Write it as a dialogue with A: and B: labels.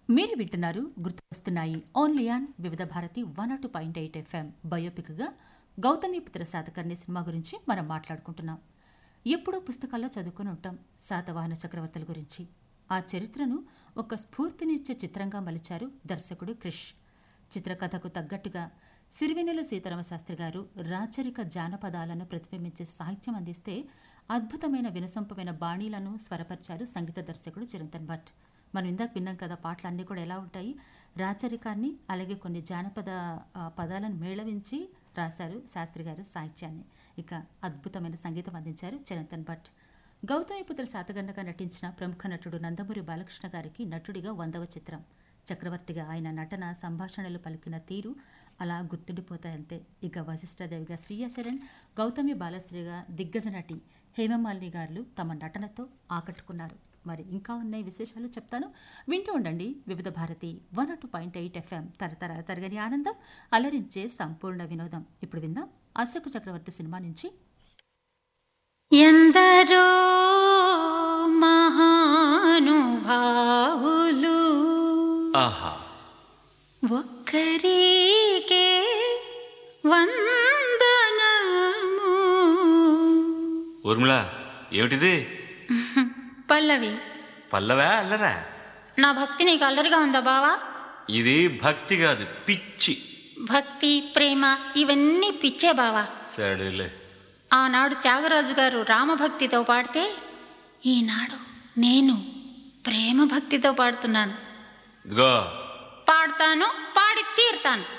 A: మీరు వింటున్నారు గుర్తుకొస్తున్నాయి only on Vividh Bharati one two point eight FM బయోపిక్గా గౌతమిపుత్ర శాతకర్ణి సినిమా గురించి మనం మాట్లాడుకుంటున్నాం ఎప్పుడూ పుస్తకాల్లో చదువుకుని ఉంటాం శాతవాహన చక్రవర్తుల గురించి ఆ చరిత్రను ఒక స్ఫూర్తినిచ్చే చిత్రంగా మలిచారు దర్శకుడు క్రిష్ చిత్రకథకు తగ్గట్టుగా సిరివెన్నెల సీతారామ శాస్త్రి గారు రాచరిక జానపదాలను ప్రతిబింబించే సాహిత్యం అందిస్తే అద్భుతమైన వినసొంపమైన బాణీలను స్వరపరిచారు సంగీత దర్శకుడు చిరంతన్ భట్ మనం ఇందాక విన్నాం కదా పాటలు అన్నీ కూడా ఎలా ఉంటాయి రాచరికాన్ని అలాగే కొన్ని జానపద ఆ, పదాలను మేళవించి రాశారు శాస్త్రి గారు సాహిత్యాన్ని ఇక అద్భుతమైన సంగీతం అందించారు చిరంతన్ భట్ గౌతమిపుత్ర శాతగన్నగా నటించిన ప్రముఖ నటుడు నందమూరి బాలకృష్ణ గారికి నటుడిగా వందవ చిత్రం చక్రవర్తిగా ఆయన నటన సంభాషణలు పలికిన తీరు అలా గుర్తుండిపోతాయంతే ఇక వశిష్ఠదేవిగా శ్రీయశరణ్ గౌతమి బాలశ్రీగా దిగ్గజ నటి హేమమాలిని గారు తమ నటనతో ఆకట్టుకున్నారు మరి ఇంకా ఉన్నాయి విశేషాలు చెప్తాను వింటూ ఉండండి Vividh Bharati one two point eight FM తరతరాల తరగని ఆనందం అలరించే సంపూర్ణ వినోదం ఇప్పుడు విందాం అశోక చక్రవర్తి సినిమా నుంచి
B: ఎందరో మహానుభావులు
C: ఆహా
B: ఒక్కరికే వందనము
C: ఊర్మిళ ఏమిటిది
B: పల్లవి
C: పల్లవా అల్లరా
B: నా భక్తి నీకు అల్లరిగా ఉందా బావా
C: ఇది భక్తి కాదు పిచ్చి
B: భక్తి ప్రేమ ఇవన్నీ పిచ్చే బావా
C: సరేలే
B: ఆనాడు త్యాగరాజు గారు రామభక్తితో పాడితే ఈనాడు నేను ప్రేమ భక్తితో పాడుతున్నాను
C: ఇదిగో
B: పాడతాను పాడి తీరుతాను